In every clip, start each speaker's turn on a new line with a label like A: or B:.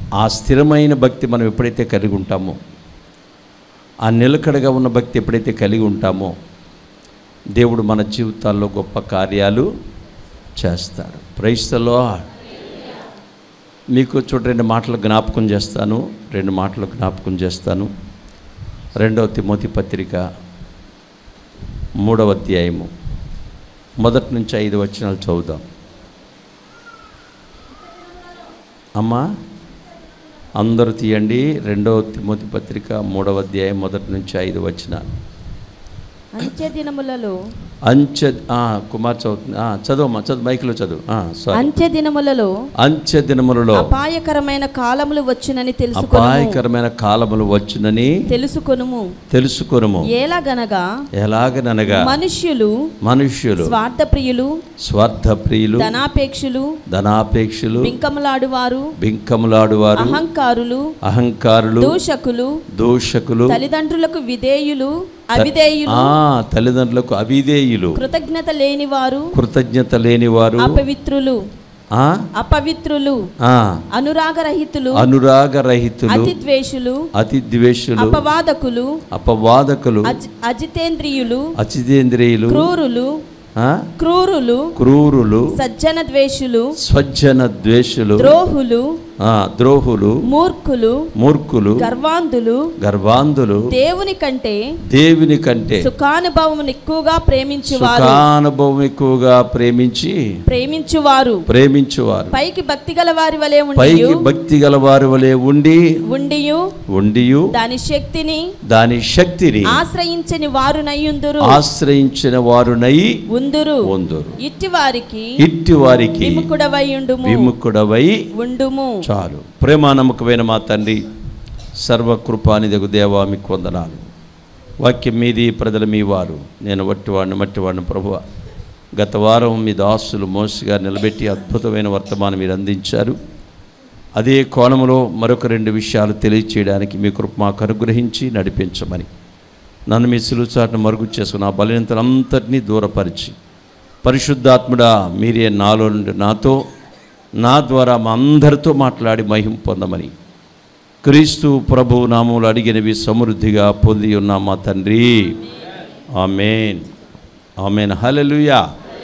A: ఆ స్థిరమైన భక్తి మనం ఎప్పుడైతే కలిగి ఉంటామో ఆ నిలకడగా ఉన్న భక్తి ఎప్పుడైతే కలిగి ఉంటామో దేవుడు మన జీవితాల్లో గొప్ప కార్యాలు చేస్తాడు ప్రైస్తలో మీకు చూడ రెండు మాటలు జ్ఞాపకం చేస్తాను రెండు మాటలు జ్ఞాపకం చేస్తాను రెండవ తిమోతి పత్రిక మూడవ అధ్యాయము మొదటి నుంచి ఐదు వచనాలు చదువుదాం అమ్మా అందరూ తీయండి రెండవ తిమోతి పత్రిక మూడవ అధ్యాయం మొదటి నుంచి ఐదు వచనాలు
B: అంత్య దినములలో
A: అంచె ఆ, కుమార్ చదువుతుంది ఆ, చదువమ్మా చదువు మైక్లో చదువు ఆ, సారీ
B: అంత్య దినములలో
A: అంచె దినములలో
B: అపాయకరమైన కాలములు వచ్చునని తెలుసుకొనుము
A: అపాయకరమైన కాలములు వచ్చునని
B: తెలుసుకొనుము
A: తెలుసుకొనుము
B: ఏలగనగా
A: ఎలాగనగా
B: మనుష్యులు
A: మనుష్యులు
B: స్వార్థప్రియులు
A: స్వార్థప్రియులు
B: ధనాపేక్షులు
A: ధనాపేక్షలు
B: బింకములాడువారు
A: బింకములాడువారు
B: అహంకారులు
A: అహంకారులు
B: దూషకులు
A: దూషకులు
B: తల్లిదండ్రులకు విధేయులు అవిధేయులు
A: ఆ తల్లిదండ్రులకు అవిధేయులు
B: కృతజ్ఞత లేనివారు
A: కృతజ్ఞత లేనివారు
B: అపవిత్రులు
A: ఆ
B: అపవిత్రులు
A: ఆ
B: అనురాగరహితులు
A: అనురాగరహితులు
B: అతి ద్వేషులు
A: అతి ద్వేషులు
B: అపవాదకులు
A: అపవాదకులు
B: అజ- అజితేంద్రియులు
A: అచితేంద్రియులు
B: క్రూరులు
A: ఆ?
B: క్రూరులు
A: క్రూరులు
B: సజ్జన ద్వేషులు
A: స్వజ్జన ద్వేషులు
B: ద్రోహులు
A: ఆ, ద్రోహులు
B: మూర్ఖులు
A: మూర్ఖులు
B: గర్వాంధులు
A: గర్వాంధులు
B: దేవుని కంటే
A: దేవుని కంటే
B: సుఖానుభవం ఎక్కువగా ప్రేమించువారు
A: సుఖానుభవం ఎక్కువగా ప్రేమించి
B: ప్రేమించువారు
A: ప్రేమించువారు
B: పైకి భక్తి గల వారి వలె
A: పైకి
B: ఉండియు
A: భక్తి గల వారి వలె ఉండి
B: ఉండియు
A: ఉండియు
B: దాని శక్తిని
A: దాని శక్తిని
B: ఆశ్రయించని వారునయ్యుందురు
A: ఆశ్రయించిన వారునై
B: ఉందురు
A: ఉందురు
B: ఇట్టి వారికి
A: ఇట్టి వారికి
B: విముఖుడవై ఉండుము
A: విముఖుడవై
B: ఉండుము
A: చాలు ప్రేమ నమ్మకమైన మా తండ్రి సర్వకృపానిదగు దేవా మీకు వందనాలు వాక్యం మీది ప్రజల మీ వారు నేను వట్టివాడిని మట్టివాడిని ప్రభువ గత వారం మీ దాసులు మోసగా నిలబెట్టి అద్భుతమైన వర్తమానం మీరు అందించారు అదే కోణంలో మరొక రెండు విషయాలు తెలియచేయడానికి మీ కృప మాకు అనుగ్రహించి నడిపించమని నన్ను మీ సులుచాటును మరుగు చేసుకున్న ఆ బలహీనతలంతటినీ దూరపరిచి పరిశుద్ధాత్ముడా మీరే నాలో నుండి నాతో నా ద్వారా మా అందరితో మాట్లాడి మహిం పొందమని క్రీస్తు ప్రభు నామములు అడిగినవి సమృద్ధిగా పొంది ఉన్న మా తండ్రి ఆమెన్ ఆమెన్ హల్లెలూయా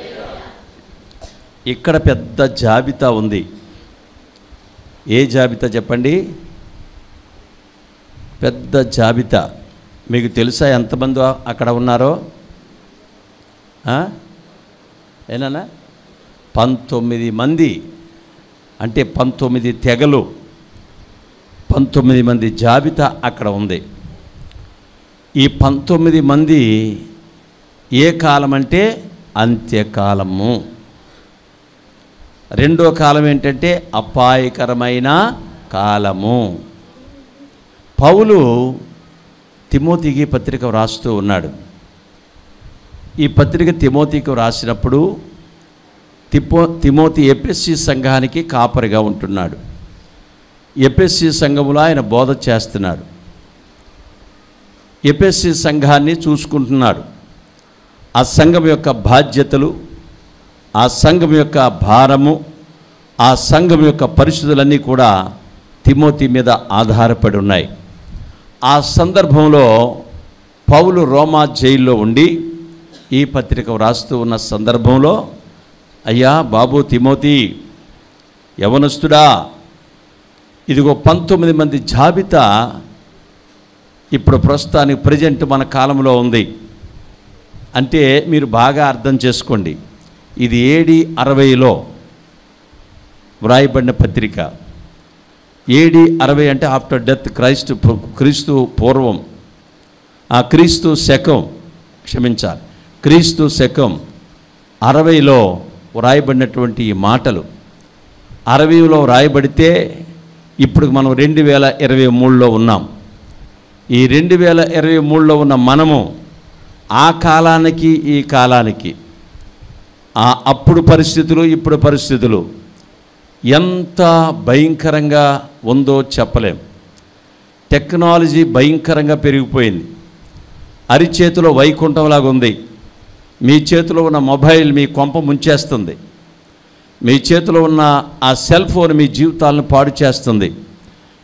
A: ఇక్కడ పెద్ద జాబితా ఉంది ఏ జాబితా చెప్పండి పెద్ద జాబితా మీకు తెలుసా ఎంతమంది అక్కడ ఉన్నారో ఆ? ఏనా పంతొమ్మిది మంది అంటే పంతొమ్మిది తెగలు పంతొమ్మిది మంది జాబితా అక్కడ ఉంది ఈ పంతొమ్మిది మంది ఏ కాలం అంటే అంత్యకాలము రెండో కాలం ఏంటంటే అపాయకరమైన కాలము పౌలు తిమోతికి పత్రిక వ్రాస్తూ ఉన్నాడు ఈ పత్రిక తిమోతికి వ్రాసినప్పుడు తిపో తిమోతి ఎపిఎస్సి సంఘానికి కాపరిగా ఉంటున్నాడు ఎపిఎస్సి సంఘములో ఆయన బోధ చేస్తున్నాడు ఎపిఎస్సి సంఘాన్ని చూసుకుంటున్నాడు ఆ సంఘం యొక్క బాధ్యతలు ఆ సంఘం యొక్క భారము ఆ సంఘం యొక్క పరిస్థితులన్నీ కూడా తిమోతి మీద ఆధారపడి ఉన్నాయి ఆ సందర్భంలో పౌలు రోమా జైల్లో ఉండి ఈ పత్రిక వ్రాస్తూ ఉన్న సందర్భంలో అయ్యా బాబు తిమోతి యవనస్తుడా ఇదిగో పంతొమ్మిది మంది జాబితా ఇప్పుడు ప్రస్తుతానికి ప్రజెంట్ మన కాలంలో ఉంది అంటే మీరు బాగా అర్థం చేసుకోండి ఇది ఏడి అరవైలో వ్రాయబడిన పత్రిక ఏడి అరవై అంటే ఆఫ్టర్ డెత్ క్రైస్ట్ క్రీస్తు పూర్వం ఆ క్రీస్తు శకం క్షమించాలి క్రీస్తు శకం అరవైలో వ్రాయబడినటువంటి ఈ మాటలు అరవైలో వ్రాయబడితే ఇప్పుడు మనం రెండు వేల ఇరవై మూడులో ఉన్నాం ఈ రెండు వేల ఇరవై మూడులో ఉన్న మనము ఆ కాలానికి ఈ కాలానికి ఆ అప్పుడు పరిస్థితులు ఇప్పుడు పరిస్థితులు ఎంత భయంకరంగా ఉందో చెప్పలేం టెక్నాలజీ భయంకరంగా పెరిగిపోయింది అరిచేతిలో వైకుంఠంలాగా ఉంది మీ చేతిలో ఉన్న మొబైల్ మీ కొంప ముంచేస్తుంది మీ చేతిలో ఉన్న ఆ సెల్ ఫోన్ మీ జీవితాలను పాడు చేస్తుంది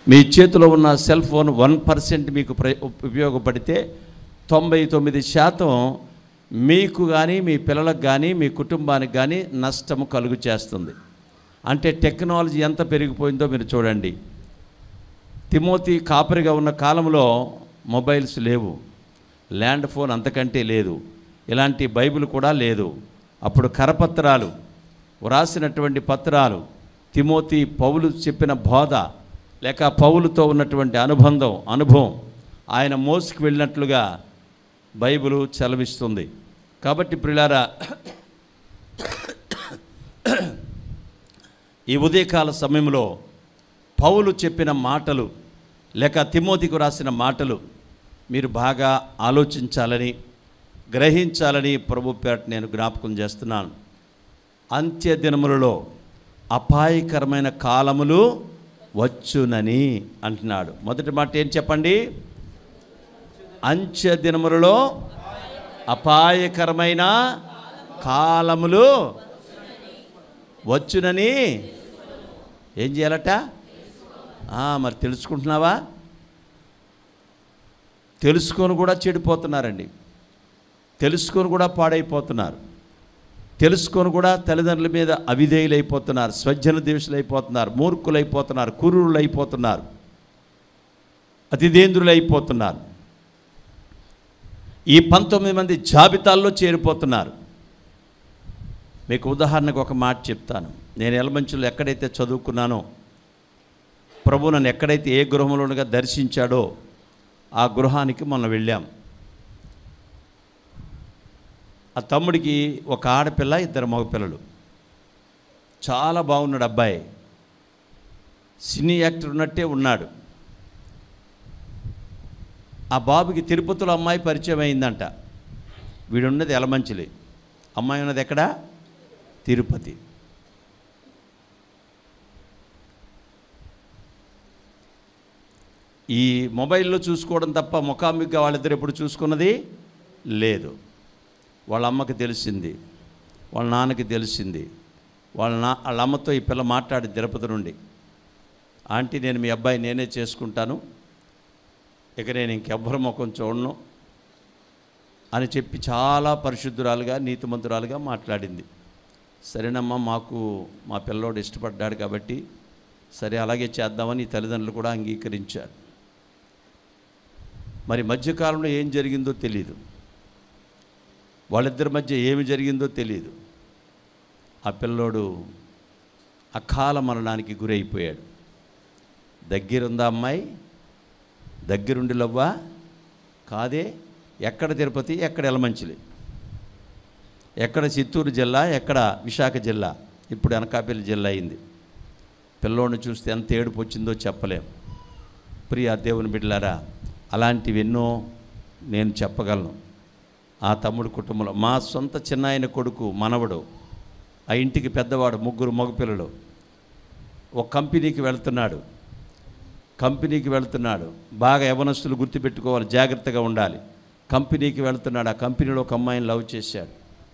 A: మీ చేతిలో ఉన్న సెల్ ఫోన్ వన్ పర్సెంట్ మీకు ప్ర ఉపయోగపడితే తొంభై తొమ్మిది శాతం మీకు కానీ మీ పిల్లలకు కానీ మీ కుటుంబానికి కానీ నష్టము కలుగు చేస్తుంది అంటే టెక్నాలజీ ఎంత పెరిగిపోయిందో మీరు చూడండి తిమోతి కాపరిగా ఉన్న కాలంలో మొబైల్స్ లేవు ల్యాండ్ ఫోన్ అంతకంటే లేదు ఇలాంటి బైబిల్ కూడా లేదు అప్పుడు కరపత్రాలు వ్రాసినటువంటి పత్రాలు తిమోతి పౌలు చెప్పిన బోధ లేక పౌలుతో ఉన్నటువంటి అనుబంధం అనుభవం ఆయన మోసుకు వెళ్ళినట్లుగా బైబిల్ చలవిస్తుంది కాబట్టి ప్రిలారా ఈ ఉదయకాల సమయంలో పౌలు చెప్పిన మాటలు లేక తిమోతికు రాసిన మాటలు మీరు బాగా ఆలోచించాలని గ్రహించాలని ప్రభు పేట నేను జ్ఞాపకం చేస్తున్నాను అంత్య దినములలో అపాయకరమైన కాలములు వచ్చునని అంటున్నాడు మొదటి మాట ఏం చెప్పండి అంత్య దినములలో అపాయకరమైన కాలములు వచ్చునని ఏం చేయాలట ఆ, మరి తెలుసుకుంటున్నావా తెలుసుకొని కూడా చెడిపోతున్నారండి తెలుసుకొని కూడా పాడైపోతున్నారు తెలుసుకొని కూడా తల్లిదండ్రుల మీద అవిధేయులైపోతున్నారు స్వజ్జన దివసులైపోతున్నారు మూర్ఖులైపోతున్నారు కురులైపోతున్నారు అతిదేంద్రులైపోతున్నారు ఈ పంతొమ్మిది మంది జాబితాల్లో చేరిపోతున్నారు మీకు ఉదాహరణకు ఒక మాట చెప్తాను నేను ఎలమంచులు ఎక్కడైతే చదువుకున్నానో ప్రభు నన్ను ఎక్కడైతే ఏ గృహంలోనుగా దర్శించాడో ఆ గృహానికి మొన్న వెళ్ళాం ఆ తమ్ముడికి ఒక ఆడపిల్ల ఇద్దరు మగపిల్లలు చాలా బాగున్నాడు అబ్బాయి సినీ యాక్టర్ ఉన్నట్టే ఉన్నాడు ఆ బాబుకి తిరుపతిలో అమ్మాయి పరిచయం అయిందంట వీడున్నది ఎలమంచిలి అమ్మాయి ఉన్నది ఎక్కడ తిరుపతి ఈ మొబైల్లో చూసుకోవడం తప్ప ముఖాముఖిగా వాళ్ళిద్దరు ఎప్పుడు చూసుకున్నది లేదు వాళ్ళ అమ్మకి తెలిసింది వాళ్ళ నాన్నకి తెలిసింది వాళ్ళ నా వాళ్ళ అమ్మతో ఈ పిల్ల మాట్లాడి తిరుపతి నుండి ఆంటీ నేను మీ అబ్బాయి నేనే చేసుకుంటాను ఇక నేను ఇంకెవ్వరి ముఖం చూడను అని చెప్పి చాలా పరిశుద్ధురాలుగా నీతిమంతురాలుగా మాట్లాడింది సరేనమ్మా మాకు మా పిల్లోడు ఇష్టపడ్డాడు కాబట్టి సరే అలాగే చేద్దామని ఈ తల్లిదండ్రులు కూడా అంగీకరించారు మరి మధ్యకాలంలో ఏం జరిగిందో తెలియదు వాళ్ళిద్దరి మధ్య ఏమి జరిగిందో తెలియదు ఆ పిల్లోడు అకాల మరణానికి గురైపోయాడు దగ్గరుందా అమ్మాయి దగ్గరుండి లవ్వా కాదే ఎక్కడ తిరుపతి ఎక్కడ ఎలమంచిలి ఎక్కడ చిత్తూరు జిల్లా ఎక్కడ విశాఖ జిల్లా ఇప్పుడు అనకాపల్లి జిల్లా అయింది పిల్లోడిని చూస్తే ఎంత ఏడుపు వచ్చిందో చెప్పలేం ప్రియ దేవుని బిడ్డలారా అలాంటివి ఎన్నో నేను చెప్పగలను ఆ తమ్ముడు కుటుంబంలో మా సొంత చిన్నాయన కొడుకు మనవడు ఆ ఇంటికి పెద్దవాడు ముగ్గురు మగపిల్లలు ఒక కంపెనీకి వెళ్తున్నాడు కంపెనీకి వెళ్తున్నాడు బాగా యవనస్తులు గుర్తుపెట్టుకోవాలి జాగ్రత్తగా ఉండాలి కంపెనీకి వెళ్తున్నాడు ఆ కంపెనీలో ఒక అమ్మాయిని లవ్ చేశాడు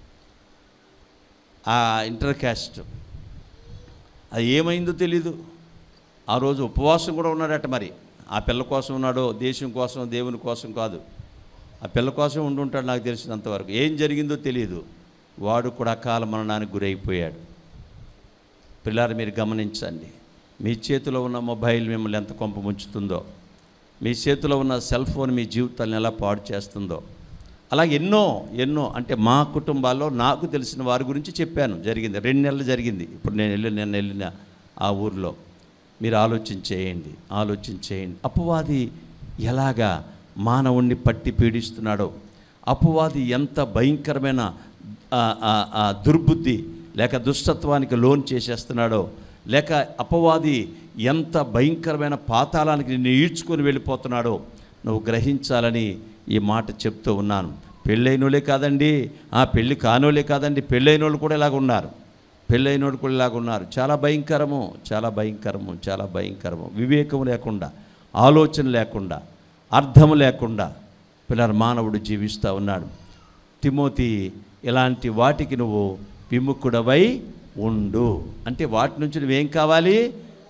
A: ఆ ఇంటర్ క్యాస్ట్ అది ఏమైందో తెలీదు ఆ రోజు ఉపవాసం కూడా ఉన్నాడట మరి ఆ పిల్ల కోసం ఉన్నాడో దేశం కోసం దేవుని కోసం కాదు ఆ పిల్ల కోసం ఉండుంటాడు నాకు తెలిసినంతవరకు ఏం జరిగిందో తెలియదు వాడు కూడా అకాల మరణానికి గురైపోయాడు పిల్లలు మీరు గమనించండి మీ చేతిలో ఉన్న మొబైల్ మిమ్మల్ని ఎంత కొంప ముంచుతుందో మీ చేతిలో ఉన్న సెల్ ఫోన్ మీ జీవితాలను ఎలా పాడు చేస్తుందో అలాగే ఎన్నో ఎన్నో అంటే మా కుటుంబాల్లో నాకు తెలిసిన వారి గురించి చెప్పాను జరిగింది రెండు నెలలు జరిగింది ఇప్పుడు నేను వెళ్ళి నేను వెళ్ళిన ఆ ఊర్లో మీరు ఆలోచించేయండి ఆలోచించేయండి అపవాది ఎలాగా మానవుణ్ణి పట్టి పీడిస్తున్నాడో అపవాది ఎంత భయంకరమైన ఆ, ఆ, ఆ దుర్బుద్ధి లేక దుష్టత్వానికి లోన్ చేసేస్తున్నాడో లేక అపవాది ఎంత భయంకరమైన పాతాళానికి నిన్ను ఈడ్చుకొని వెళ్ళిపోతున్నాడో నువ్వు గ్రహించాలని ఈ మాట చెప్తూ ఉన్నాను పెళ్ళైనోళ్ళే కాదండి ఆ పెళ్ళి కానోళ్ళే కాదండి పెళ్ళైనోళ్ళు కూడా ఇలాగ ఉన్నారు పెళ్ళైనోళ్ళు కూడా ఇలాగ ఉన్నారు చాలా భయంకరము చాలా భయంకరము చాలా భయంకరము వివేకం లేకుండా ఆలోచన లేకుండా అర్థం లేకుండా పిల్లల మానవుడు జీవిస్తూ ఉన్నాడు తిమోతి ఇలాంటి వాటికి నువ్వు విముఖుడవై ఉండు అంటే వాటి నుంచి నువ్వేం కావాలి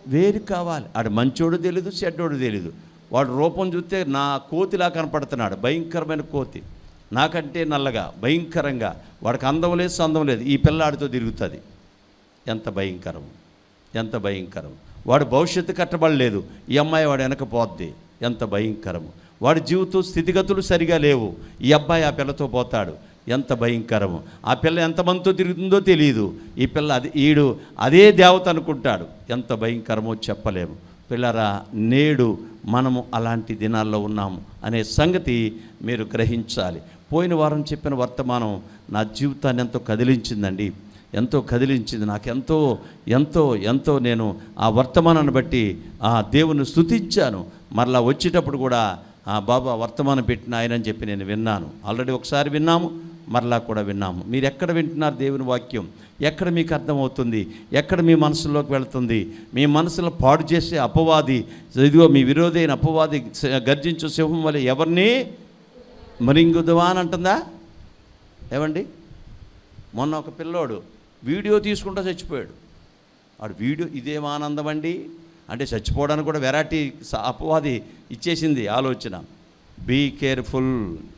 A: వేరు కావాలి ఆడు మంచోడు తెలీదు చెడ్డోడు తెలీదు వాడు రూపం చూస్తే నా కోతిలా కనపడుతున్నాడు భయంకరమైన కోతి నాకంటే నల్లగా భయంకరంగా వాడికి అందం లేదు సందం లేదు ఈ పిల్లాడితో తిరుగుతుంది ఎంత భయంకరం ఎంత భయంకరం వాడు భవిష్యత్తు కట్టబడలేదు ఈ అమ్మాయి వాడు వెనక పోద్ది ఎంత భయంకరము వాడి జీవితం స్థితిగతులు సరిగా లేవు ఈ అబ్బాయి ఆ పిల్లతో పోతాడు ఎంత భయంకరము ఆ పిల్ల ఎంతమందితో తిరుగుతుందో తెలియదు ఈ పిల్ల అది ఈడు అదే దేవత అనుకుంటాడు ఎంత భయంకరమో చెప్పలేము పిల్లరా నేడు మనము అలాంటి దినాల్లో ఉన్నాము అనే సంగతి మీరు గ్రహించాలి పోయిన వారం చెప్పిన వర్తమానం నా జీవితాన్ని ఎంతో కదిలించిందండి ఎంతో కదిలించింది నాకు ఎంతో ఎంతో ఎంతో నేను ఆ వర్తమానాన్ని బట్టి ఆ దేవుని స్తుతించాను మరలా వచ్చేటప్పుడు కూడా ఆ బాబా వర్తమానం పెట్టిన ఆయన అని చెప్పి నేను విన్నాను ఆల్రెడీ ఒకసారి విన్నాము మరలా కూడా విన్నాము మీరు ఎక్కడ వింటున్నారు దేవుని వాక్యం ఎక్కడ మీకు అర్థమవుతుంది ఎక్కడ మీ మనసులోకి వెళ్తుంది మీ మనసులో పాడు చేసే అపవాది ఇదిగో మీ విరోధి అయిన అపవాది స- గర్జించు సింహం వల్ల ఎవరిని మరింగుదవా అని అంటుందా ఏమండి మొన్న ఒక పిల్లోడు వీడియో తీసుకుంటూ చచ్చిపోయాడు వాడు వీడియో ఇదేం ఆనందం అండి అంటే చచ్చిపోవడానికి కూడా వెరైటీ స- అపవాది ఇచ్చేసింది ఆలోచన బీ కేర్ఫుల్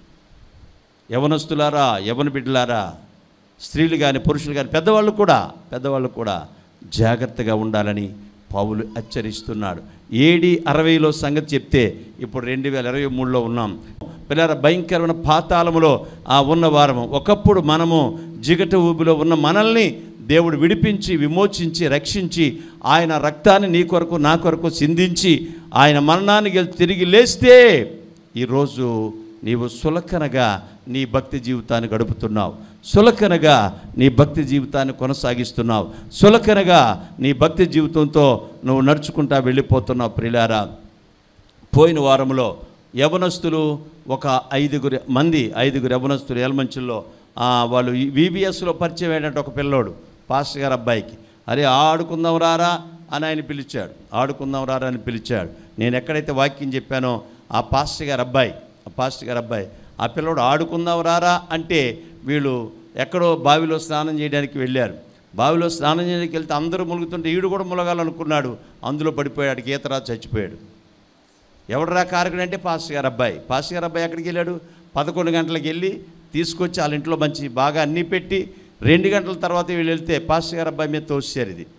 A: యవనస్తులారా యవన బిడ్డలారా స్త్రీలు కానీ పురుషులు కానీ పెద్దవాళ్ళు కూడా పెద్దవాళ్ళు కూడా జాగ్రత్తగా ఉండాలని పౌలు హెచ్చరిస్తున్నాడు ఏడి అరవైలో సంగతి చెప్తే ఇప్పుడు రెండు వేల ఇరవై మూడులో ఉన్నాం పిల్లల భయంకరమైన పాతాళములో ఆ ఉన్న వారము ఒకప్పుడు మనము జిగట ఊబిలో ఉన్న మనల్ని దేవుడు విడిపించి విమోచించి రక్షించి ఆయన రక్తాన్ని నీ కొరకు నా కొరకు సిందించి ఆయన మరణాన్ని గెలిచి తిరిగి లేస్తే ఈరోజు నీవు సులకనగా నీ భక్తి జీవితాన్ని గడుపుతున్నావు సులకనగా నీ భక్తి జీవితాన్ని కొనసాగిస్తున్నావు సులకనగా నీ భక్తి జీవితంతో నువ్వు నడుచుకుంటా వెళ్ళిపోతున్నావు ప్రిలారా పోయిన వారంలో యవనస్తులు ఒక ఐదుగురు మంది ఐదుగురు యవనస్తులు ఎలమంచుల్లో ఆ, వాళ్ళు విబిఎస్లో పరిచయం అయినట్టు ఒక పిల్లోడు పాస్టర్ గారు అబ్బాయికి అరే ఆడుకుందాం రారా అని ఆయన పిలిచాడు ఆడుకుందాం రారా అని పిలిచాడు నేను ఎక్కడైతే వాక్యం చెప్పానో ఆ పాస్టర్ గారు అబ్బాయి ఆ పాస్టర్ గారు అబ్బాయి ఆ పిల్లోడు ఆడుకుందాం రారా అంటే వీళ్ళు ఎక్కడో బావిలో స్నానం చేయడానికి వెళ్ళారు బావిలో స్నానం చేయడానికి వెళ్తే అందరూ ములుగుతుంటే ఈడు కూడా ములగాలనుకున్నాడు అందులో పడిపోయాడు ఈతరా చచ్చిపోయాడు ఎవడరా కారకుడు అంటే పాస్టర్ గారు అబ్బాయి పాస్టర్ గారు అబ్బాయి ఎక్కడికి వెళ్ళాడు పదకొండు గంటలకు వెళ్ళి తీసుకొచ్చి వాళ్ళ ఇంట్లో మంచి బాగా అన్నీ పెట్టి రెండు గంటల తర్వాత వీళ్ళు వెళ్తే పాస్టర్ గారు అబ్బాయి మీద తోసారు ఇది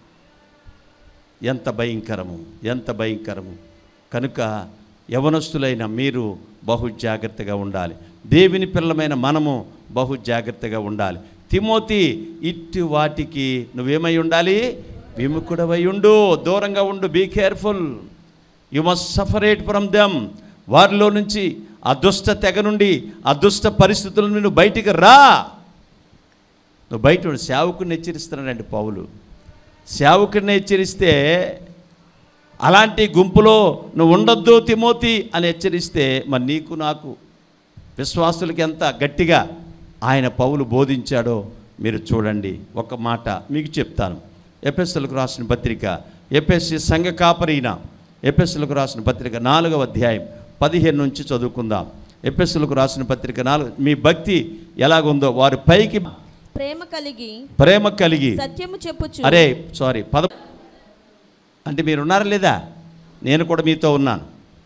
A: ఎంత భయంకరము ఎంత భయంకరము కనుక యవనస్తులైన మీరు బహు జాగ్రత్తగా ఉండాలి దేవుని పిల్లమైన మనము బహు జాగ్రత్తగా ఉండాలి తిమోతి ఇట్టి వాటికి నువ్వేమై ఉండాలి విముఖుడవై ఉండు దూరంగా ఉండు be careful you must separate from them వారిలో నుంచి ఆ దుష్ట తెగ నుండి ఆ దుష్ట పరిస్థితుల నుండి నువ్వు బయటికి రా నువ్వు బయట ఉండు. సేవకుని హెచ్చరిస్తున్నాడండి పౌలు సేవకుడిని హెచ్చరిస్తే అలాంటి గుంపులో నువ్వు ఉండొద్దు తిమోతి అని హెచ్చరిస్తే మరి నీకు నాకు విశ్వాసులకి ఎంత గట్టిగా ఆయన పౌలు బోధించాడో మీరు చూడండి ఒక మాట మీకు చెప్తాను ఎపిఎస్లకు రాసిన పత్రిక ఎపిఎస్సి సంఘ కాపరీన ఎపిఎస్లకు రాసిన పత్రిక నాలుగవ అధ్యాయం పదిహేను నుంచి చదువుకుందాం ఎపిఎస్లకు రాసిన పత్రిక నాలుగు మీ భక్తి ఎలాగుందో వారి పైకి
B: ప్రేమ కలిగి
A: ప్రేమ కలిగి
B: సత్యము చెప్పుచు
A: అరే సారీ పద అంటే మీరు ఉన్నారా లేదా నేను కూడా మీతో ఉన్నాను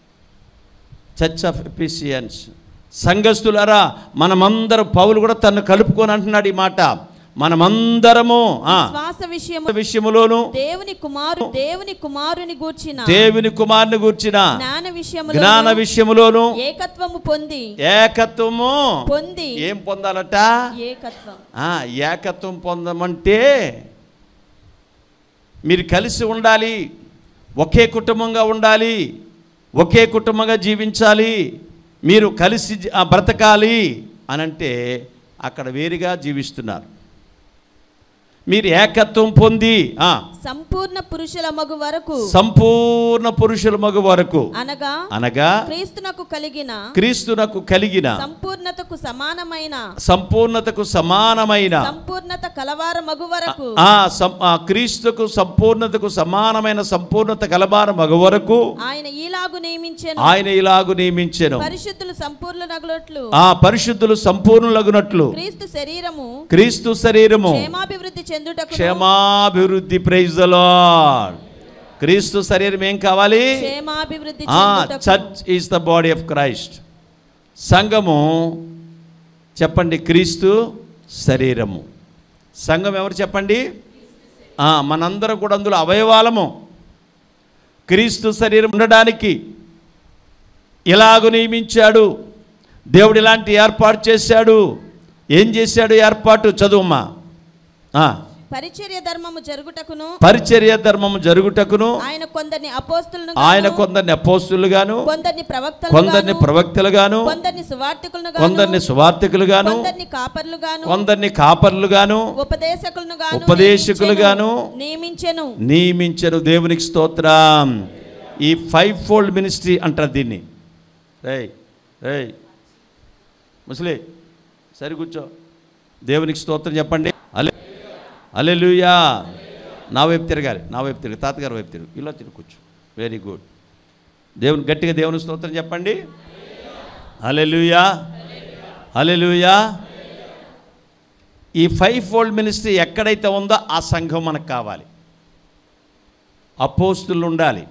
A: చర్చ్ ఆఫ్ ఎఫిషియన్స్ సంఘస్థులారా మనమందరం పౌలు కూడా తను కలుపుకొని అంటున్నాడు ఈ మాట మనమందరము ఆ,
B: శ్వాస విషయము
A: విషయములోను
B: దేవుని కుమారు దేవుని కుమారుని గూర్చిన
A: దేవుని కుమారుని గూర్చిన
B: జ్ఞాన విషయములో
A: జ్ఞాన విషయములోను
B: ఏకత్వము పొంది
A: ఏకత్వము
B: పొంది
A: ఏం పొందాలట
B: ఏకత్వం
A: ఆ, ఏకత్వం పొందమంటే మీరు కలిసి ఉండాలి ఒకే కుటుంబంగా ఉండాలి ఒకే కుటుంబంగా జీవించాలి మీరు కలిసి జీ- ఆ, బ్రతకాలి అనంటే అక్కడ వేరుగా జీవిస్తున్నారు మీరు ఏకత్వం పొంది ఆ,
B: సంపూర్ణ పురుషుల మగు వరకు
A: సంపూర్ణ పురుషుల మగు వరకు
B: అనగా
A: అనగా
B: క్రీస్తునకు కలిగిన
A: క్రీస్తునకు కలిగిన
B: సంపూర్ణతకు సమానమైన
A: సంపూర్ణతకు సమానమైన
B: సంపూర్ణత కలవార మగు వరకు
A: ఆ సం- ఆ క్రీస్తుకు సంపూర్ణతకు సమానమైన సంపూర్ణత కలబార మగ వరకు
B: ఆయన ఈలాగు నియమించెను
A: ఆయన ఇలాగు నియమించెను
B: పరిశుద్ధులు సంపూర్ణనగులట్లు
A: ఆ పరిశుద్ధులు సంపూర్ణులగునట్లు
B: క్రీస్తు శరీరము
A: క్రీస్తు శరీరము
B: క్షేమాభివృద్ధి చెందుటకు
A: క్షేమాభివృద్ధి ప్రైజ్ ద లార్డ్ క్రీస్తు శరీరం ఏం కావాలి
B: క్షేమాభివృద్ధి
A: ఆ
B: చెందుటకు
A: church is the body of Christ సంఘము చెప్పండి క్రీస్తు శరీరము సంఘం ఎవరు చెప్పండి ఆ, మనందరం కూడా అందులో అవయవాలము క్రీస్తు శరీరం ఉండడానికి ఇలాగు నియమించాడు దేవుడు ఇలాంటి ఏర్పాటు చేశాడు ఏం చేశాడు ఏర్పాటు చదువుమ్మా ఆ,
B: పరిచర్య ధర్మము జరుగుటకును
A: పరిచర్య ధర్మము జరుగుటకును
B: ఆయన కొందరిని అపోస్తులను
A: ఆయన కొందరిని అపోస్తులుగాను
B: కొందరిని ప్రవక్తలు
A: కొందరిని ప్రవక్తలుగాను
B: కొందరిని సువార్తికులను
A: కొందరిని సువార్తికులుగాను
B: కొందరిని కాపర్లుగాను
A: కొందరిని కాపర్లుగాను
B: ఉపదేశకులను
A: ఉపదేశకులుగాను
B: నియమించెను
A: నియమించను దేవునికి స్తోత్రం ఈ ఫైవ్ ఫోల్డ్ మినిస్ట్రీ అంటారు దీన్ని రేయ్ రేయ్ ముసలి సరి కూర్చో దేవునికి స్తోత్రం చెప్పండి అలే అలెలుయా నా వైపు తిరగాలి నా వైపు తిరగ తాతగారి వైపు తిరుగు ఇలా తిరుగు కూర్చో వెరీ గుడ్ దేవుని గట్టిగా దేవుని స్తోత్రం చెప్పండి అలెలుయా అలెలుయా ఈ ఫైవ్ ఫోల్డ్ మినిస్ట్రీ ఎక్కడైతే ఉందో ఆ సంఘం మనకు కావాలి అపోస్తులు ఉండాలి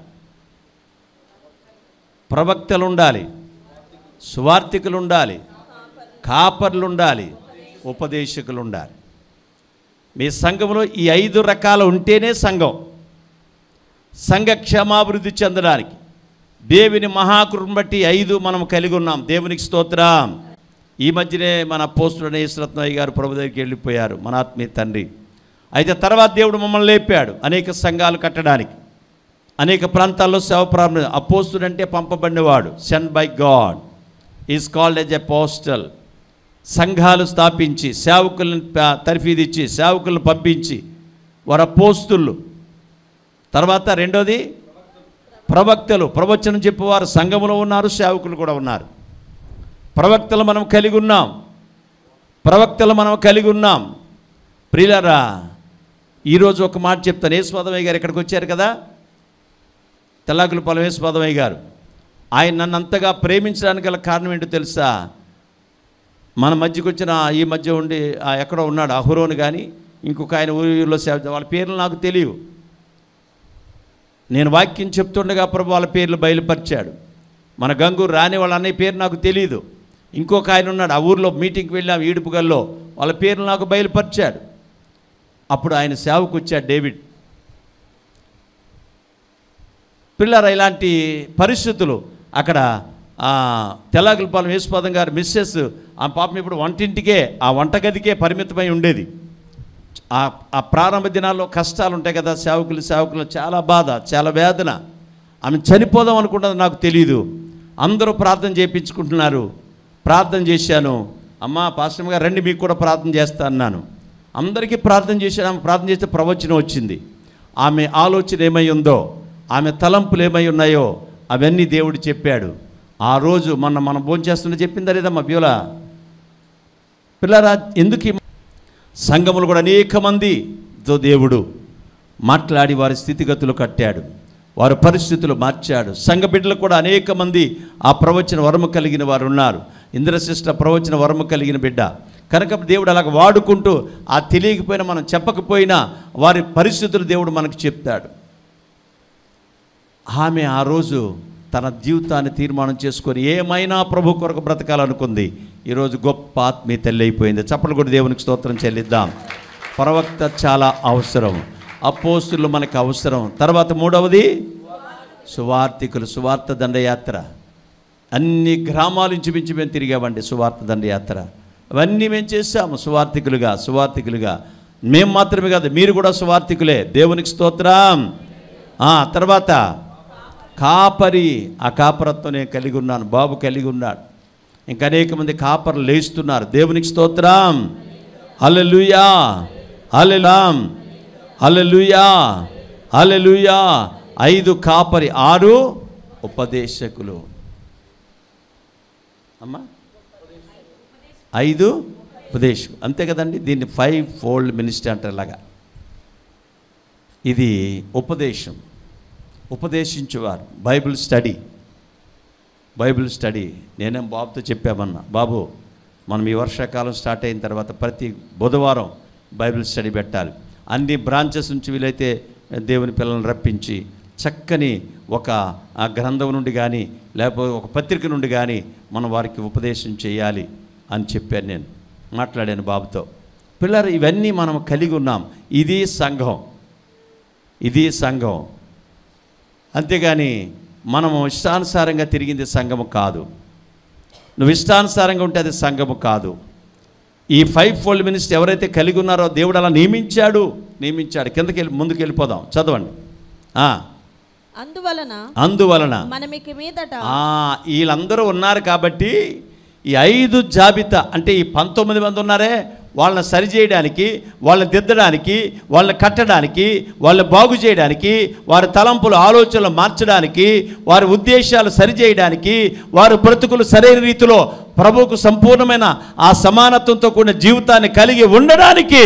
A: ప్రవక్తలు ఉండాలి సువార్థికులు ఉండాలి కాపర్లు ఉండాలి ఉపదేశకులు ఉండాలి మీ సంఘంలో ఈ ఐదు రకాలు ఉంటేనే సంఘం సంఘ క్షేమాభివృద్ధి చెందడానికి దేవుని మహాకృపను బట్టి ఐదు మనం కలిగి ఉన్నాం దేవునికి స్తోత్రం ఈ మధ్యనే మన పోస్టుడు ఈశ్వరత్నయ్య గారు ప్రభు దగ్గరికి వెళ్ళిపోయారు మన ఆత్మీయ తండ్రి అయితే తర్వాత దేవుడు మమ్మల్ని లేపాడు అనేక సంఘాలు కట్టడానికి అనేక ప్రాంతాల్లో సేవ ప్రారంభం అపోస్తుడు అంటే పంపబడినవాడు sent by God is called as apostle సంఘాలు స్థాపించి సేవకులను ప- తర్ఫీదిచ్చి సేవకులను పంపించి వారు అపోస్తులు తర్వాత రెండోది ప్రవక్తలు ప్రవచనం చెప్పేవారు సంఘములో ఉన్నారు సేవకులు కూడా ఉన్నారు ప్రవక్తలు మనం కలిగి ఉన్నాం ప్రవక్తలు మనం కలిగి ఉన్నాం ప్రియులరా ఈరోజు ఒక మాట చెప్తాను యేసుపాదమయ్య గారు ఇక్కడికి వచ్చారు కదా తెల్లాకులపాలెం యేసుపాదమయ్య గారు ఆయన నన్ను అంతగా ప్రేమించడానికి గల కారణం ఏంటో తెలుసా మన మధ్యకు వచ్చిన ఈ మధ్య ఉండి ఆ ఎక్కడో ఉన్నాడు అహురోని కానీ ఇంకొక ఆయన ఊరిలో సేవ వాళ్ళ పేర్లు నాకు తెలియవు నేను వాక్యం చెప్తుండగా ప్రభు వాళ్ళ పేర్లు బయలుపరిచాడు మన గంగూరు రాని వాళ్ళ అన్నయ్య పేరు నాకు తెలియదు ఇంకొక ఆయన ఉన్నాడు ఆ ఊర్లో మీటింగ్కి వెళ్ళాం ఈడుపుగల్లో వాళ్ళ పేర్లు నాకు బయలుపరిచాడు అప్పుడు ఆయన సేవకు వచ్చాడు డేవిడ్ పిల్లర ఇలాంటి పరిస్థితులు అక్కడ తెల్లాకులపాలెం యేసుపాదం గారు మిస్సెస్ ఆ పాపం ఇప్పుడు వంటింటికే ఆ వంటగదికే పరిమితమై ఉండేది ఆ ఆ ప్రారంభ దినాల్లో కష్టాలు ఉంటాయి కదా సేవకులు సేవకులు చాలా బాధ చాలా వేదన ఆమె చనిపోదాం అనుకున్నది నాకు తెలియదు అందరూ ప్రార్థన చేయించుకుంటున్నారు ప్రార్థన చేశాను అమ్మా పాస్టర్ గారు రండి మీకు కూడా ప్రార్థన చేస్తా అన్నాను అందరికీ ప్రార్థన చేశాను ఆమె ప్రార్థన చేస్తే ప్రవచనం వచ్చింది ఆమె ఆలోచన ఏమై ఉందో ఆమె తలంపులు ఏమై ఉన్నాయో అవన్నీ దేవుడు చెప్పాడు ఆ రోజు మొన్న మనం భోంచేస్తున్న చెప్పిందా లేదమ్మా బ్యూలా పిల్లరా ఎందుకు ఈ సంఘములు కూడా అనేక మందితో దేవుడు మాట్లాడి వారి స్థితిగతులు కట్టాడు వారి పరిస్థితులు మార్చాడు సంఘ బిడ్డలు కూడా అనేక మంది ఆ ప్రవచన వరము కలిగిన వారు ఉన్నారు ఇంద్రశిష్ట ప్రవచన వరము కలిగిన బిడ్డ కనుక దేవుడు అలాగ వాడుకుంటూ ఆ తెలియకపోయినా మనం చెప్పకపోయినా వారి పరిస్థితులు దేవుడు మనకు చెప్తాడు ఆమె ఆ రోజు తన జీవితాన్ని తీర్మానం చేసుకొని ఏమైనా ప్రభు కొరకు బ్రతకాలనుకుంది ఈరోజు గొప్ప ఆత్మీయ తల్లి అయిపోయింది చప్పలు కూడా దేవునికి స్తోత్రం చెల్లిద్దాం ప్రవక్త చాలా అవసరం అపోస్తులు మనకు అవసరం తర్వాత మూడవది సువార్థికులు సువార్త దండయాత్ర అన్ని గ్రామాలు ఇంచుమించు మేము తిరిగామండి సువార్త దండయాత్ర అవన్నీ మేము చేశాము సువార్థికులుగా సువార్థికులుగా మేము మాత్రమే కాదు మీరు కూడా సువార్థికులే దేవునికి స్తోత్రం ఆ, తర్వాత కాపరి ఆ కాపరత్వం నేను కలిగి ఉన్నాను బాబు కలిగి ఉన్నాడు ఇంకా అనేక మంది కాపర్లు లేస్తున్నారు దేవునికి స్తోత్రం హల్లెలూయా హల్లెలాం హల్లెలూయా హల్లెలూయా ఐదు కాపరి ఆరు ఉపదేశకులు అమ్మా ఐదు ఉపదేశం అంతే కదండి దీన్ని ఫైవ్ ఫోల్డ్ మినిస్ట్రీ అంటారు ఇలాగా ఇది ఉపదేశం ఉపదేశించేవారు బైబిల్ స్టడీ బైబిల్ స్టడీ నేనేం బాబుతో చెప్పామన్నా బాబు మనం ఈ వర్షాకాలం స్టార్ట్ అయిన తర్వాత ప్రతి బుధవారం బైబిల్ స్టడీ పెట్టాలి అన్ని బ్రాంచెస్ నుంచి వీలైతే దేవుని పిల్లల్ని రప్పించి చక్కని ఒక ఆ గ్రంథం నుండి కానీ లేకపోతే ఒక పత్రిక నుండి కానీ మనం వారికి ఉపదేశం చేయాలి అని చెప్పాను నేను మాట్లాడాను బాబుతో పిల్లలు ఇవన్నీ మనం కలిగి ఉన్నాం ఇది సంఘం ఇది సంఘం అంతేగాని మనము ఇష్టానుసారంగా తిరిగింది సంఘము కాదు నువ్వు ఇష్టానుసారంగా ఉంటే అది సంఘము కాదు ఈ ఫైవ్ ఫోల్డ్ మినిస్టర్ ఎవరైతే కలిగి ఉన్నారో దేవుడు అలా నియమించాడు నియమించాడు కిందకి వెళ్ళి ముందుకు వెళ్ళిపోదాం చదవండి ఆ,
B: అందువలన
A: అందువలన
B: మనమిక మీదట
A: ఆ, వీళ్ళందరూ ఉన్నారు కాబట్టి ఈ ఐదు జాబితా అంటే ఈ పంతొమ్మిది మంది ఉన్నారే వాళ్ళని సరిచేయడానికి వాళ్ళని దిద్దడానికి వాళ్ళని కట్టడానికి వాళ్ళని బాగు చేయడానికి వారి తలంపులు ఆలోచనలు మార్చడానికి వారి ఉద్దేశాలు సరిచేయడానికి వారి బ్రతుకులు సరైన రీతిలో ప్రభువుకు సంపూర్ణమైన ఆ సమానత్వంతో కూడిన జీవితాన్ని కలిగి ఉండడానికి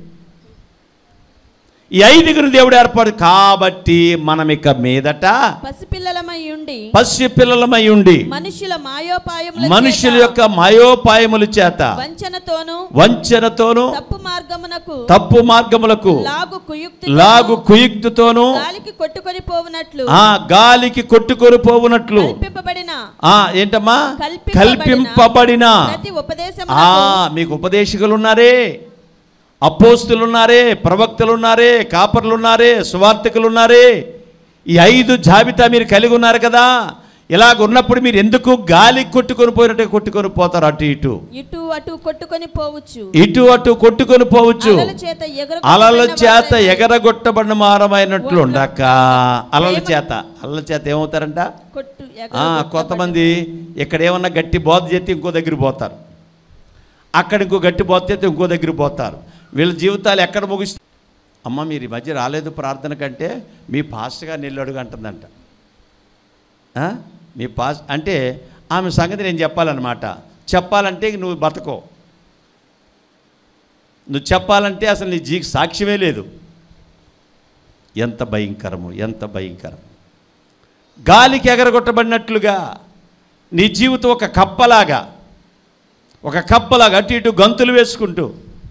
A: ఈ ఐదుగురు దేవుడు ఏర్పాటు కాబట్టి మనం ఇక మీదట
B: పసిపిల్లలమై ఉండి
A: పసి పిల్లలమై ఉండి
B: మనుషుల మాయోపాయముల
A: మనుషుల
B: చేత
A: యొక్క మాయోపాయముల చేత
B: వంచనతోను
A: వంచనతోను
B: తప్పు మార్గమునకు
A: తప్పు మార్గములకు
B: లాగు కుయుక్తి
A: లాగు కుయుక్తితోను
B: గాలికి కొట్టుకొని పోవునట్లు
A: ఆ గాలికి కొట్టుకొని పోవునట్లు
B: కల్పింపబడిన
A: ఆ ఏంటమ్మా
B: కల్పింపబడిన
A: కల్పింపబడిన
B: ప్రతి ఉపదేశం
A: ఆ మీకు ఉపదేశకులు ఉన్నారే అపోస్తులు ఉన్నారే ప్రవక్తలు ఉన్నారే కాపర్లు ఉన్నారే సువార్తికులు ఉన్నారే ఈ ఐదు జాబితా మీరు కలిగి ఉన్నారు కదా ఇలాగ ఉన్నప్పుడు మీరు ఎందుకు గాలి కొట్టుకొని పోయినట్టు కొట్టుకొని పోతారు అటు ఇటు
B: ఇటు అటు కొట్టుకొని పోవచ్చు
A: ఇటు అటు కొట్టుకొని పోవచ్చు
B: అలల చేత ఎగర
A: అలల చేత ఎగరగొట్టబడిన మారమైనట్లు ఉండక అలల చేత అలల చేత ఏమవుతారంట
B: కొట్టు
A: ఆ, కొంతమంది ఇక్కడ ఏమన్నా గట్టి బోధ చేస్తే ఇంకో దగ్గర పోతారు అక్కడ ఇంకో గట్టి బోధ చేస్తే ఇంకో దగ్గర పోతారు వీళ్ళ జీవితాలు ఎక్కడ ముగిస్తారు అమ్మ మీరు ఈ మధ్య రాలేదు ప్రార్థన కంటే మీ పాస్ట్గా నీళ్ళు అడుగు అంటుందంట ఆ? మీ పాస్ అంటే ఆమె సంగతి నేను చెప్పాలన్నమాట చెప్పాలంటే ఇంక నువ్వు బతకో నువ్వు చెప్పాలంటే అసలు నీ జీ సాక్ష్యమే లేదు ఎంత భయంకరము ఎంత భయంకరం గాలికి ఎగరగొట్టబడినట్లుగా నీ జీవితం ఒక కప్పలాగా ఒక కప్పలాగా అటు ఇటు గంతులు వేసుకుంటూ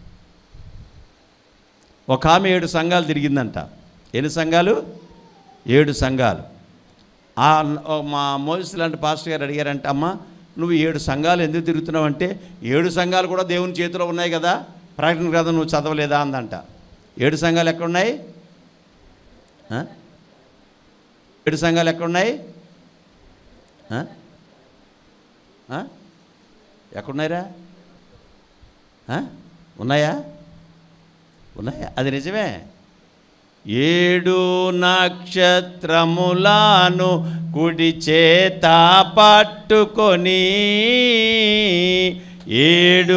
A: ఒక ఆమె ఏడు సంఘాలు తిరిగిందంట ఎన్ని సంఘాలు ఏడు సంఘాలు ఆ ఓ మా మోయిస్ లాంటి పాస్టర్ గారు అడిగారంట అమ్మ నువ్వు ఏడు సంఘాలు ఎందుకు తిరుగుతున్నావు అంటే ఏడు సంఘాలు కూడా దేవుని చేతిలో ఉన్నాయి కదా ప్రకటన గ్రంథం నువ్వు చదవలేదా అందంట ఏడు సంఘాలు ఎక్కడున్నాయి ఆ? ఏడు సంఘాలు ఎక్కడున్నాయి ఆ? ఆ? ఎక్కడున్నాయిరా ఆ? ఉన్నాయా ఉన్నాయా అది నిజమే ఏడు నక్షత్రములాను కుడి చేత పట్టుకొని ఏడు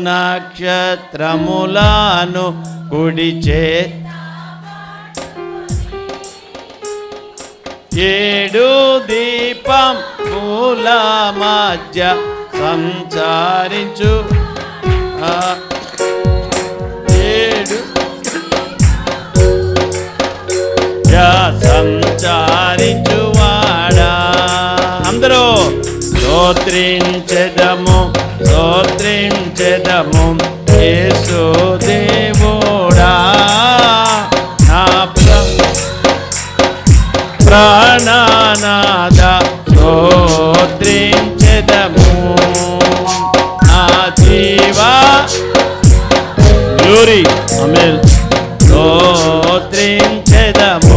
A: నక్షత్రములాను కుడి చే ఏడు దీపం మూల మధ్య సంచారించు ఆ, ఏడు యా సంచారించువాడా అందరూ స్తోత్రించెదము స్తోత్రించెదము యేసు దేవుడా నా ప్ర ప్రాణనాద స్తోత్రించెదము నా జీవా గ్లోరీ అమేల్ స్తోత్రించెదము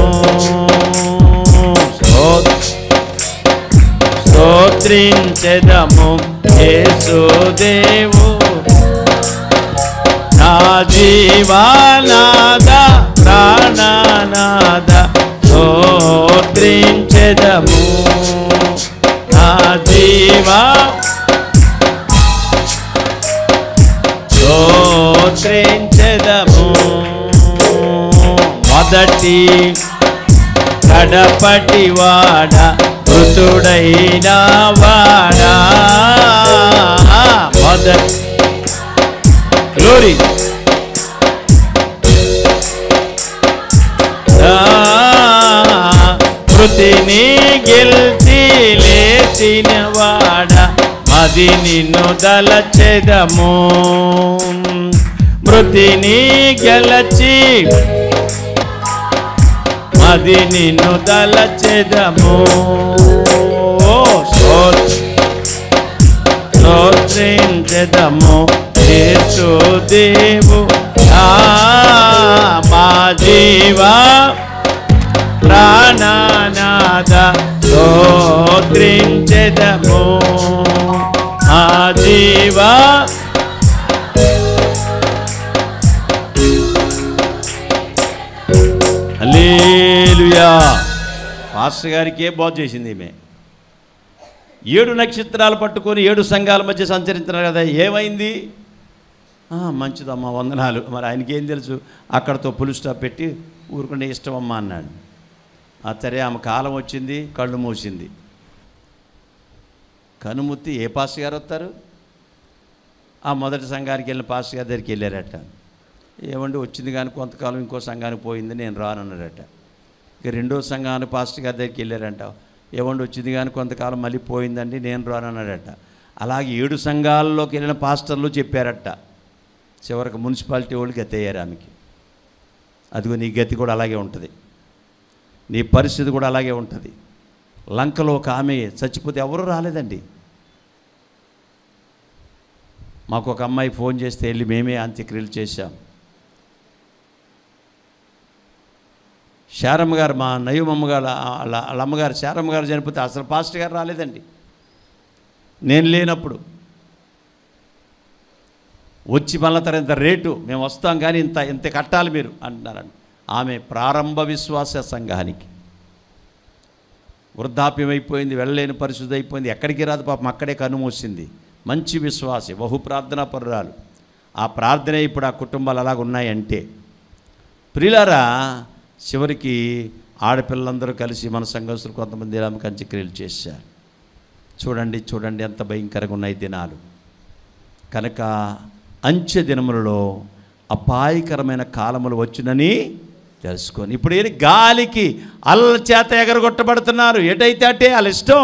A: స్తోత్ స్తోత్రించెదము యేసుదేవు నా జీవానాద ప్రాణనాద స్తోత్రించెదము నా జీవా స్తోత్రించెదము మొదటి కడపటి వాడ మృతుడైన వాడా మొదటి గ్లోరీ మృతిని గెలిచి లేచిన వాడ మది నిన్ను దలచెదము అది నిన్ను తలచెదము స్తోత్రించెదము యేసు దేవు ఆ మా జీవా ప్రాణనాద స్తోత్రించెదము ఆ జీవా హల్లెలూయా పాస్టర్ గారికి ఏ బోధ చేసింది ఈమె ఏడు నక్షత్రాలు పట్టుకొని ఏడు సంఘాల మధ్య సంచరించినారు కదా ఏమైంది "ఆ, మంచిదమ్మా వందనాలు మరి ఆయనకి ఏం తెలుసు అక్కడతో పులు స్టాప్ పెట్టి ఊరుకుంటే ఇష్టమమ్మా అన్నాడు ఆ సరే ఆమె కాలం వచ్చింది కళ్ళు మూసింది కనుముత్తి ఏ పాస్టర్ గారు వస్తారు ఆ మొదటి సంఘానికి వెళ్ళిన పాస్టర్ గారి దగ్గరికి వెళ్ళారట ఏమండి వచ్చింది కానీ కొంతకాలం ఇంకో సంఘానికి పోయింది నేను రానన్నాడట ఇక రెండో సంఘానికి పాస్టర్ గారి దగ్గరికి వెళ్ళారంట ఏమండి వచ్చింది కానీ కొంతకాలం మళ్ళీ పోయిందండి నేను రానన్నాడట అలాగే ఏడు సంఘాల్లోకి వెళ్ళిన పాస్టర్లు చెప్పారట చివరికి మున్సిపాలిటీ వాళ్ళు గతి అయ్యారు ఆమెకి అదిగో నీ గతి కూడా అలాగే ఉంటుంది నీ పరిస్థితి కూడా అలాగే ఉంటుంది లంకలో ఒక ఆమె చచ్చిపోతే ఎవరు రాలేదండి మాకు ఒక అమ్మాయి ఫోన్ చేస్తే వెళ్ళి మేమే అంత్యక్రియలు చేశాం శారమ్మ గారు మా నయ్యమమ్మ గారు వాళ్ళ వాళ్ళ అమ్మగారు శారమ్మ గారు చనిపోతే అసలు పాస్టర్ గారు రాలేదండి నేను లేనప్పుడు వచ్చి మళ్ళీ తర ఇంత రేటు మేము వస్తాం కానీ ఇంత ఇంత కట్టాలి మీరు అంటున్నారండి ఆమె ప్రారంభ విశ్వాస సంఘానికి వృద్ధాప్యం అయిపోయింది వెళ్ళలేని పరిస్థితి అయిపోయింది ఎక్కడికి రాదు పాపం అక్కడే కనుమూసింది మంచి విశ్వాసి బహు ప్రార్థనా పరురాలు ఆ ప్రార్థనే ఇప్పుడు ఆ కుటుంబాలు అలాగ ఉన్నాయంటే ప్రియులారా చివరికి ఆడపిల్లలందరూ కలిసి మన సంఘస్థులు కొంతమంది ఆమె కంచక్రియలు చేశారు చూడండి చూడండి ఎంత భయంకరంగా ఉన్నాయి దినాలు కనుక అంచె దినములలో అపాయకరమైన కాలములు వచ్చునని తెలుసుకొని ఇప్పుడు ఏంటి గాలికి అల్ల చేత ఎగరగొట్టబడుతున్నారు ఎటైతే అటే వాళ్ళ ఇష్టం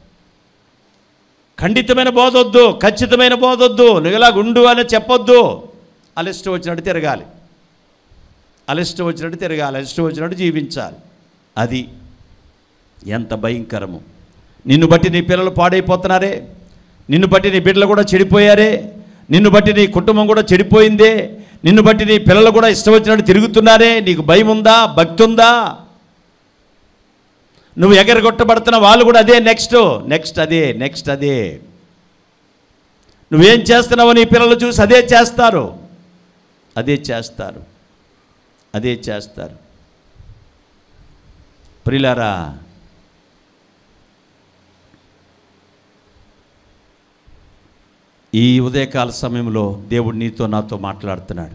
A: ఖండితమైన బోధొద్దు ఖచ్చితమైన బోధొద్దు నువ్వు ఇలా ఉండు అని చెప్పొద్దు వాళ్ళ ఇష్టం వచ్చినట్టు తిరగాలి వాళ్ళ ఇష్టం వచ్చినట్టు తిరగాలి వాళ్ళ ఇష్టం వచ్చినట్టు జీవించాలి అది ఎంత భయంకరము నిన్ను బట్టి నీ పిల్లలు పాడైపోతున్నారే నిన్ను బట్టి నీ బిడ్డలు కూడా చెడిపోయారే నిన్ను బట్టి నీ కుటుంబం కూడా చెడిపోయిందే నిన్ను బట్టి నీ పిల్లలు కూడా ఇష్టం వచ్చినట్టు తిరుగుతున్నారే నీకు భయం ఉందా భక్తి ఉందా నువ్వు ఎగరగొట్టబడుతున్న వాళ్ళు కూడా అదే నెక్స్ట్ నెక్స్ట్ అదే నెక్స్ట్ అదే నువ్వేం చేస్తున్నావో నీ పిల్లలు చూసి అదే చేస్తారు అదే చేస్తారు అదే చేస్తారు ప్రిలారా ఈ ఉదయకాల సమయంలో దేవుడు నీతో నాతో మాట్లాడుతున్నాడు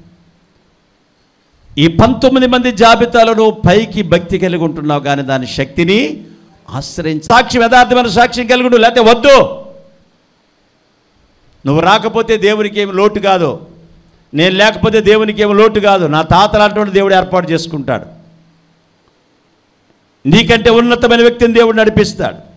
A: ఈ పంతొమ్మిది మంది జాబితాలను పైకి భక్తి కలిగి ఉంటున్నావు కానీ దాని శక్తిని ఆశ్రయించి సాక్షి యథార్థమైన సాక్ష్యం కలిగి ఉండు లేకపోతే వద్దు నువ్వు రాకపోతే దేవునికి ఏమి లోటు కాదు నేను లేకపోతే దేవునికి ఏమి లోటు కాదు నా తాతలాంటి దేవుడు ఏర్పాటు చేసుకుంటాడు నీకంటే ఉన్నతమైన వ్యక్తిని దేవుడు నడిపిస్తాడు